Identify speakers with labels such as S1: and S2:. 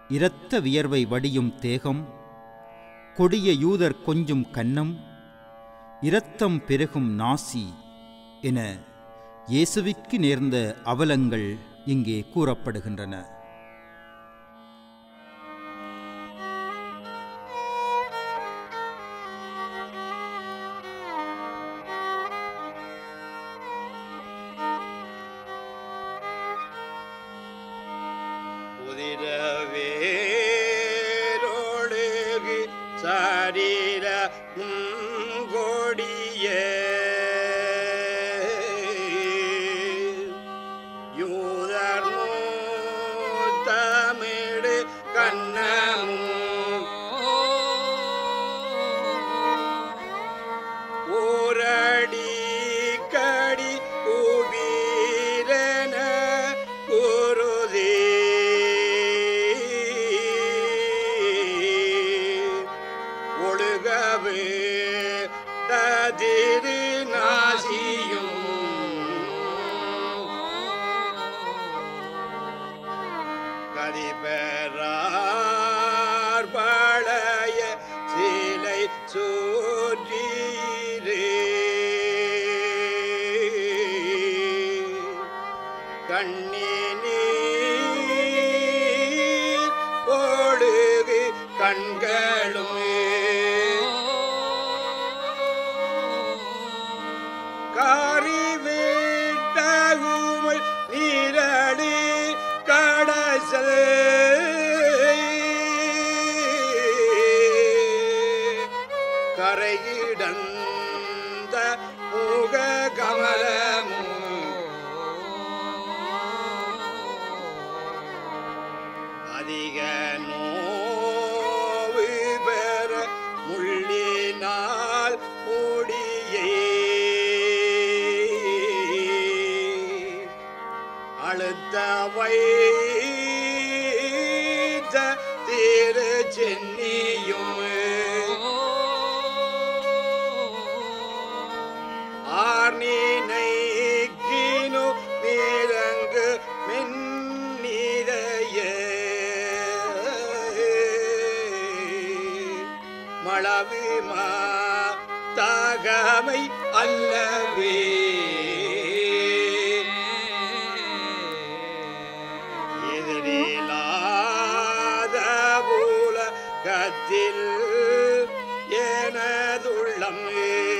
S1: இரத்த வியர்வை வடியும் தேகம் கொடிய யூதர் கொஞ்சும் கன்னம் இரத்தம் பெருகும் நாசி என இயேசுவிற்கு நேர்ந்த அவலங்கள் இங்கே கூறப்படுகின்றன
S2: உதிரவேரோடு சாரீர கொடிய யூதர் தமிழ் கண்ணமும் ஓரடி கடி உபீரன குருதே ஒழுகவே ததிரு நாசியும் கதிபெறார் பழைய சிலை சூற்றீரே கண்ணினீர் ஒழுகு கண்களுமே காரி வீட்டகுமை நீரடி கடசல் கரையிடந்த முக கமலமும் அதிக நோவு பெற முள்ளினால் மூடியே அழுத்த வைத்த திரு சென்னியும் ஆர்னினைக்கினு நீரங்கு மென்னிரைய மளவிமா தாகமை அல்லவே எதிரிலாத போல கத்தில் எனதுள்ளம்